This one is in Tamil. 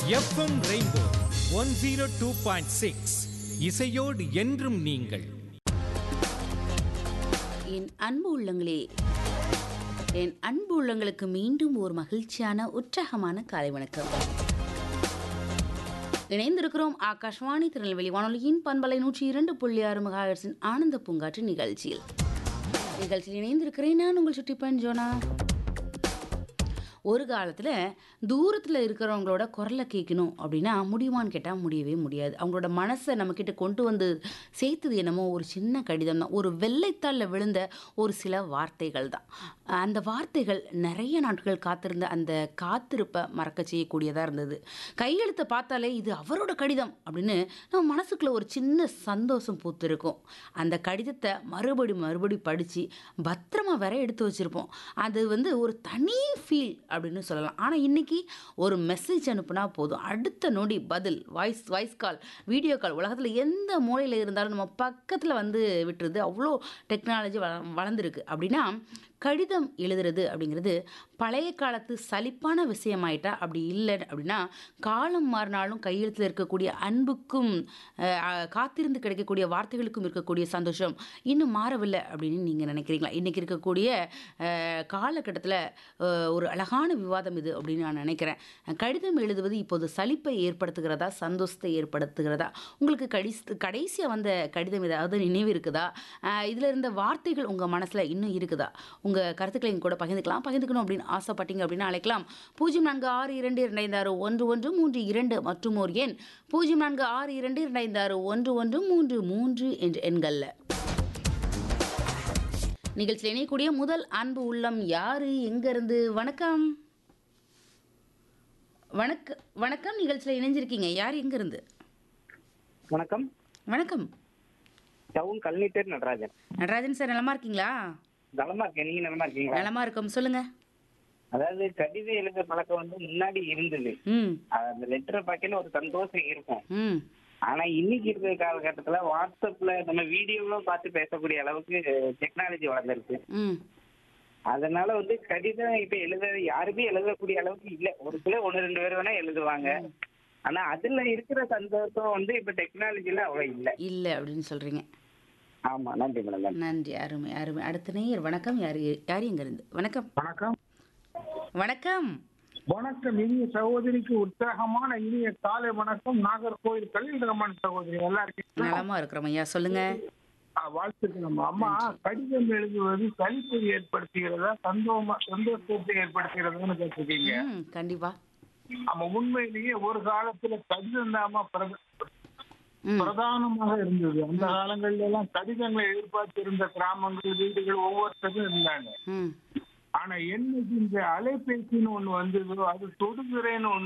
FM rainbow one zero two point six இசையோடு என்றும் நீங்கள் என் அன்பு உள்ளங்களே என் அன்பு உள்ளங்களுக்கு மீண்டும் ஒரு மகிழ்ச்சியான உற்சாகமான காலை வணக்கம் இணைந்திருக்கிறோம் ஆகாஷ்வாணி திருநெல்வேலி வானொலியின் பண்பலை நூற்றி இரண்டு புள்ளி ஆறு மெகாஹெர்ட்ஸின் ஆனந்த பூங்காற்று நிகழ்ச்சியில் நிகழ்ச்சியில் இணைந்திருக்கிறேன் நான் உங்கள் சுட்டிப்பன் ஜோனா ஒரு காலத்தில் தூரத்தில் இருக்கிறவங்களோட குரலை கேட்கணும் அப்படின்னா முடியுமான்னு கேட்டால் முடியவே முடியாது அவங்களோட மனசை நம்மக்கிட்ட கொண்டு வந்து சேர்த்தது என்னமோ ஒரு சின்ன கடிதம் தான் ஒரு வெள்ளைத்தாளில் விழுந்த ஒரு சில வார்த்தைகள் தான் அந்த வார்த்தைகள் நிறைய நாட்கள் காத்திருந்த அந்த காத்திருப்பை மறக்க செய்யக்கூடியதாக இருந்தது கையெழுத்தை பார்த்தாலே இது அவரோட கடிதம் அப்படின்னு நம்ம மனசுக்குள்ள ஒரு சின்ன சந்தோஷம் பூத்திருக்கும் அந்த கடிதத்தை மறுபடி மறுபடி படித்து பத்திரமா வேற எடுத்து வச்சுருப்போம் அது வந்து ஒரு தனி ஃபீல் அப்படின்னு சொல்லலாம் ஆனால் இன்னைக்கு ஒரு மெசேஜ் அனுப்புனா போதும் அடுத்த நொடி பதில் voice voice call video call உலகத்தில் எந்த மூலையில் இருந்தாலும் நம்ம பக்கத்தில் வந்து விட்டுருது அவ்வளோ டெக்னாலஜி வள வளர்ந்துருக்கு அப்படின்னா கடிதம் எழுதுறது அப்படிங்கிறது பழைய காலத்து சலிப்பான விஷயமாயிட்டா அப்படி இல்லை அப்படின்னா காலம் மாறினாலும் கையெழுத்தில் இருக்கக்கூடிய அன்புக்கும் அஹ், அஹ், காத்திருந்து கிடைக்கக்கூடிய வார்த்தைகளுக்கும் இருக்கக்கூடிய சந்தோஷம் இன்னும் மாறவில்லை அப்படின்னு நீங்கள் நினைக்கிறீங்களா இன்றைக்கி இருக்கக்கூடிய காலகட்டத்தில் ஒரு அழகான விவாதம் இது அப்படின்னு நான் நினைக்கிறேன் கடிதம் எழுதுவது இப்போது சலிப்பை ஏற்படுத்துகிறதா சந்தோஷத்தை ஏற்படுத்துகிறதா உங்களுக்கு கடைசி கடைசியாக வந்த கடிதம் ஏதாவது நினைவு இருக்குதா இதில் இருந்த வார்த்தைகள் உங்கள் மனசில் இன்னும் இருக்குதா உங்கள் கருத்துக்களை எங்க கூட பகிர்ந்துக்கலாம் பகிர்ந்துக்கணும் அப்படின்னு ஆசைப்பட்டீங்க அப்படின்னு அழைக்கலாம் பூஜ்ஜியம் நான்கு ஆறு இரண்டு இரண்டு ஆறு ஒன்று ஒன்று மூன்று இரண்டு மற்றும் ஒரு எண் பூஜ்ஜியம் நான்கு ஆறு இரண்டு இரண்டு ஆறு ஒன்று ஒன்று மூன்று மூன்று என்ற எண்களில் நிகழ்ச்சியில் இணையக்கூடிய முதல் அன்பு உள்ளம் யாரு எங்க இருந்து வணக்கம் வணக்க வணக்கம் நிகழ்ச்சியில் இணைஞ்சிருக்கீங்க யார் எங்க இருந்து வணக்கம் வணக்கம் டவுன் கல்நீட்டர் நடராஜன் நடராஜன் சார் நலமா இருக்கீங்களா நலமா இருக்கேன் நீங்க நலமா இருக்கீங்களா நலமா இருக்கோம் சொல்லுங்க அதாவது கடிதம் எழுத பழக்கம் வந்து முன்னாடி இருந்தது ம் அந்த லெட்டரை பார்க்கல ஒரு சந்தோஷம் இருக்கும் ம் ஆனா இன்னைக்கு இருக்கிற காலகட்டத்துல வாட்ஸ்அப்ல நம்ம வீடியோவும் பார்த்து பேசக்கூடிய அளவுக்கு டெக்னாலஜி வளர்ந்துருக்கு ம் அதனால வந்து கடிதம் இப்ப எழுத யாருமே எழுதக்கூடிய அளவுக்கு இல்ல ஒரு சில ஒண்ணு ரெண்டு பேர் வேணா எழுதுவாங்க ஆனா அதுல இருக்கிற சந்தோஷம் வந்து இப்ப டெக்னாலஜில அவ்வளவு இல்ல இல்லை அப்படின்னு சொல்றீங்க ஆமா நன்றி மேடம் நன்றி நன்றி அருமை அருமை அடுத்த நேயர் வணக்கம் யார் யார் எங்க இருந்து வணக்கம் வணக்கம் வணக்கம் வணக்கம் இனிய சகோதரிக்கு உற்சாகமான இனிய காலை வணக்கம் நாகர்கோவில் கலில் ரமன் சகோதரி நல்லா இருக்கீங்களா நலமா இருக்கிறோம் ஐயா சொல்லுங்க ஆ, வாழ்த்துக்கள் அம்மா அம்மா கடிதம் எழுதுவது சலிப்பை ஏற்படுத்துகிறதா சந்தோமா சந்தோஷத்தை ஏற்படுத்துகிறதான்னு கேட்டிருக்கீங்க ம் கண்டிப்பா நம்ம உண்மையிலேயே ஒரு காலத்துல கடிதம் தாமா ம் பிரதானமாக இருந்தது அந்த காலங்கள்ல எல்லாம் கடிதங்களை எதிர்பார்த்து இருந்த கிராமங்கள் வீடுகள் ஒவ்வொருத்தரும் இருந்தாங்க ம் ஆனா என்னைக்கு இந்த அலைபேசின்னு ஒண்ணு வந்ததோ அது தொடுகிறேன்னு ஒண்ணு